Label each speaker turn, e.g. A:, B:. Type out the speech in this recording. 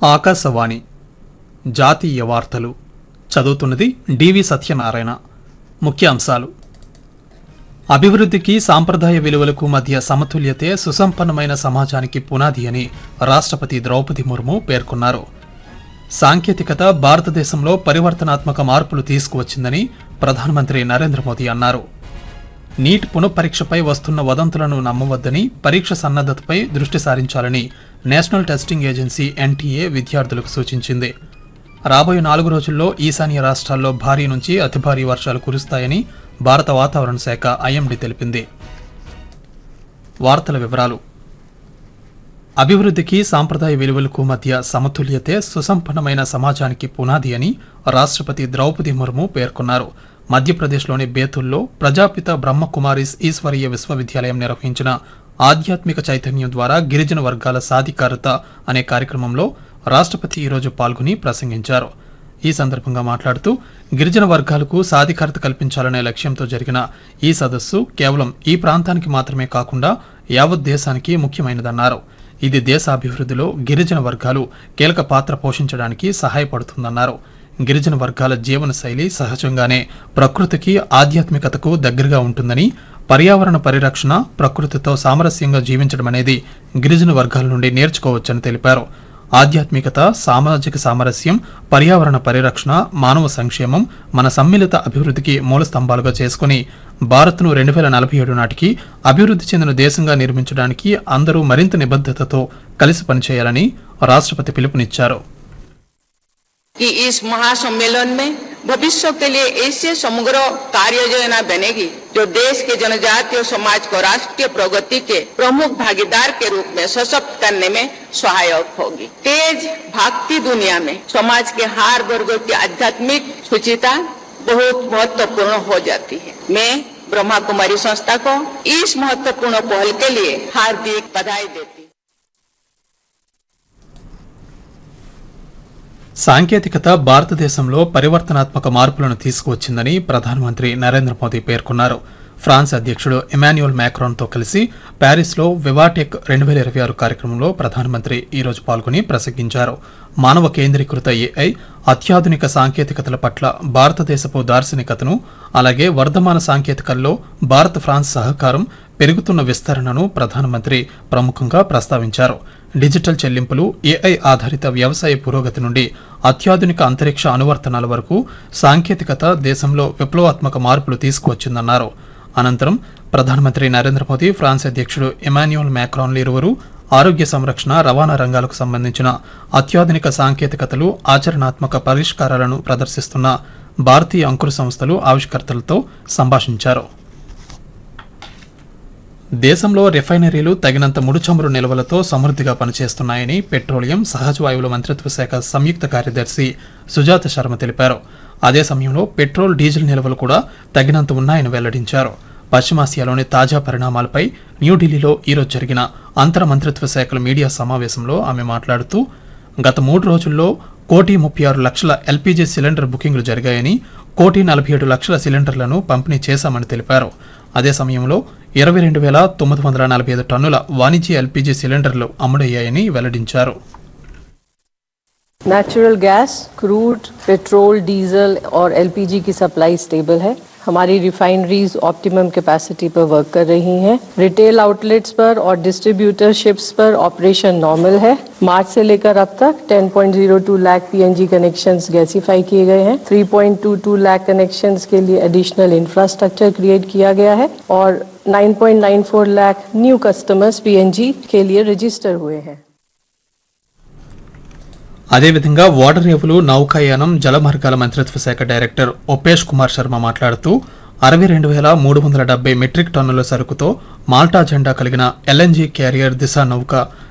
A: ఆకాశవాణి జాతీయ వార్తలు చదువుతున్నది డివి సత్యనారాయణ ముఖ్యాంశాలు అభివృద్ధికి సాంప్రదాయ విలువలకు మధ్య సమతుల్యతే సుసంపన్నమైన సమాజానికి పునాది అని రాష్ట్రపతి ద్రౌపది ముర్ము పేర్కొన్నారు సాంకేతికత భారతదేశంలో పరివర్తనాత్మక మార్పులు తీసుకువచ్చిందని ప్రధానమంత్రి నరేంద్ర మోదీ అన్నారు నీట్ పునఃపరీక్షపై వస్తున్న వదంతులను నమ్మవద్దని పరీక్ష సన్నద్ధతపై దృష్టి సారించాలని నేషనల్ టెస్టింగ్ ఏజెన్సీ ఎన్టీఏ విద్యార్థులకు సూచించింది రాబోయే నాలుగు రోజుల్లో ఈశాన్య రాష్ట్రాల్లో భారీ నుంచి అతి భారీ వర్షాలు కురుస్తాయని భారత వాతావరణ శాఖ ఐఎండీ తెలిపింది వార్తల వివరాలు అభివృద్ధికి సాంప్రదాయ విలువలకు మధ్య సమతుల్యతే సుసంపన్నమైన సమాజానికి పునాది అని రాష్ట్రపతి ద్రౌపది ముర్ము పేర్కొన్నారు మధ్యప్రదేశ్లోని బేతుల్లో ప్రజాపిత బ్రహ్మకుమారిస్ ఈశ్వరీయ విశ్వవిద్యాలయం నిర్వహించిన ఆధ్యాత్మిక చైతన్యం ద్వారా గిరిజన వర్గాల సాధికారత అనే కార్యక్రమంలో రాష్ట్రపతి ఈరోజు పాల్గొని ప్రసంగించారు ఈ సందర్భంగా మాట్లాడుతూ గిరిజన వర్గాలకు సాధికారత కల్పించాలనే లక్ష్యంతో జరిగిన ఈ సదస్సు కేవలం ఈ ప్రాంతానికి మాత్రమే కాకుండా యావత్ దేశానికి ముఖ్యమైనదన్నారు ఇది దేశ అభివృద్ధిలో గిరిజన వర్గాలు కీలక పాత్ర పోషించడానికి సహాయపడుతుందన్నారు గిరిజన వర్గాల జీవన శైలి సహజంగానే ప్రకృతికి ఆధ్యాత్మికతకు దగ్గరగా ఉంటుందని పర్యావరణ పరిరక్షణ ప్రకృతితో సామరస్యంగా జీవించడం అనేది గిరిజన వర్గాల నుండి నేర్చుకోవచ్చని తెలిపారు ఆధ్యాత్మికత సామాజిక సామరస్యం పర్యావరణ పరిరక్షణ మానవ సంక్షేమం మన సమ్మిళిత అభివృద్ధికి మూల స్తంభాలుగా చేసుకుని భారత్ను రెండు వేల నలభై ఏడు నాటికి అభివృద్ధి చెందిన దేశంగా నిర్మించడానికి అందరూ మరింత నిబద్ధతతో కలిసి పనిచేయాలని రాష్ట్రపతి పిలుపునిచ్చారు
B: कि इस महासम्मेलन में भविष्य के लिए ऐसे समग्र कार्य योजना बनेगी जो देश के जनजातीय समाज को राष्ट्रीय प्रगति के प्रमुख भागीदार के रूप में सशक्त करने में सहायक होगी तेज भागती दुनिया में समाज के हर वर्ग की आध्यात्मिक सुचिता बहुत महत्वपूर्ण हो जाती है मैं ब्रह्मा कुमारी संस्था को इस महत्वपूर्ण पहल के लिए हार्दिक बधाई देती हूँ
A: సాంకేతికత భారతదేశంలో పరివర్తనాత్మక మార్పులను తీసుకువచ్చిందని ప్రధానమంత్రి నరేంద్ర మోదీ పేర్కొన్నారు ఫ్రాన్స్ అధ్యక్షుడు ఎమాన్యుయల్ మ్యాక్రాన్తో కలిసి ప్యారిస్లో వివాటెక్ రెండు వేల ఇరవై ఆరు కార్యక్రమంలో ప్రధానమంత్రి ఈరోజు పాల్గొని ప్రసంగించారు మానవ కేంద్రీకృత ఏఐ అత్యాధునిక సాంకేతికతల పట్ల భారతదేశపు దార్శనికతను అలాగే వర్ధమాన సాంకేతికల్లో భారత్ ఫ్రాన్స్ సహకారం పెరుగుతున్న విస్తరణను ప్రధానమంత్రి ప్రముఖంగా ప్రస్తావించారు డిజిటల్ చెల్లింపులు ఏఐ ఆధారిత వ్యవసాయ పురోగతి నుండి అత్యాధునిక అంతరిక్ష అనువర్తనాల వరకు సాంకేతికత దేశంలో విప్లవాత్మక మార్పులు తీసుకువచ్చిందన్నారు అనంతరం ప్రధానమంత్రి నరేంద్ర మోదీ ఫ్రాన్స్ అధ్యక్షుడు ఎమాన్యుయల్ మ్యాక్రాన్లు ఇరువురు ఆరోగ్య సంరక్షణ రవాణా రంగాలకు సంబంధించిన అత్యాధునిక సాంకేతికతలు ఆచరణాత్మక పరిష్కారాలను ప్రదర్శిస్తున్న భారతీయ అంకుర సంస్థలు ఆవిష్కర్తలతో సంభాషించారు దేశంలో రిఫైనరీలు తగినంత ముడి చమురు నిల్వలతో సమృద్ధిగా పనిచేస్తున్నాయని పెట్రోలియం సహజ వాయువుల మంత్రిత్వ శాఖ సంయుక్త కార్యదర్శి సుజాత శర్మ తెలిపారు అదే సమయంలో పెట్రోల్ డీజిల్ నిల్వలు కూడా తగినంత ఉన్నాయని వెల్లడించారు పశ్చిమాసియాలోని తాజా పరిణామాలపై న్యూఢిల్లీలో ఈరోజు జరిగిన అంతర మంత్రిత్వ శాఖల మీడియా సమావేశంలో ఆమె మాట్లాడుతూ గత మూడు రోజుల్లో కోటి ముప్పై ఆరు లక్షల ఎల్పీజీ సిలిండర్ బుకింగ్లు జరిగాయని కోటి నలభై ఏడు లక్షల సిలిండర్లను పంపిణీ చేశామని తెలిపారు అదే సమయంలో ఇరవై రెండు వేల తొమ్మిది వందల నలభై ఐదు టన్నుల వాణిజ్య ఎల్పీజీ సిలిండర్లు అమ్ముడయ్యాయని వెల్లడించారు
C: natural gas crude petrol diesel और एलपीजी की सप्लाई स्टेबल है हमारी रिफाइनरीज ऑप्टिमम कैपेसिटी पर वर्क कर रही हैं रिटेल आउटलेट्स पर और डिस्ट्रीब्यूटरशिप्स पर ऑपरेशन नॉर्मल है मार्च से लेकर अब तक 10.02 लाख पीएनजी कनेक्शंस गैसीफाई किए गए हैं 3.22 लाख कनेक्शंस के लिए एडिशनल इंफ्रास्ट्रक्चर क्रिएट किया गया है और 9.94 लाख न्यू कस्टमर्स पीएनजी के लिए रजिस्टर हुए हैं
A: అదేవిధంగా ఓడరేవులు నౌకాయానం జలమార్గాల మంత్రిత్వ శాఖ డైరెక్టర్ ఒపేష్ కుమార్ శర్మ మాట్లాడుతూ అరవై రెండు వేల మూడు వందల డెబ్బై మెట్రిక్ టన్నుల సరుకుతో మాల్టా జెండా కలిగిన ఎల్ఎన్జీ క్యారియర్ దిశ నౌక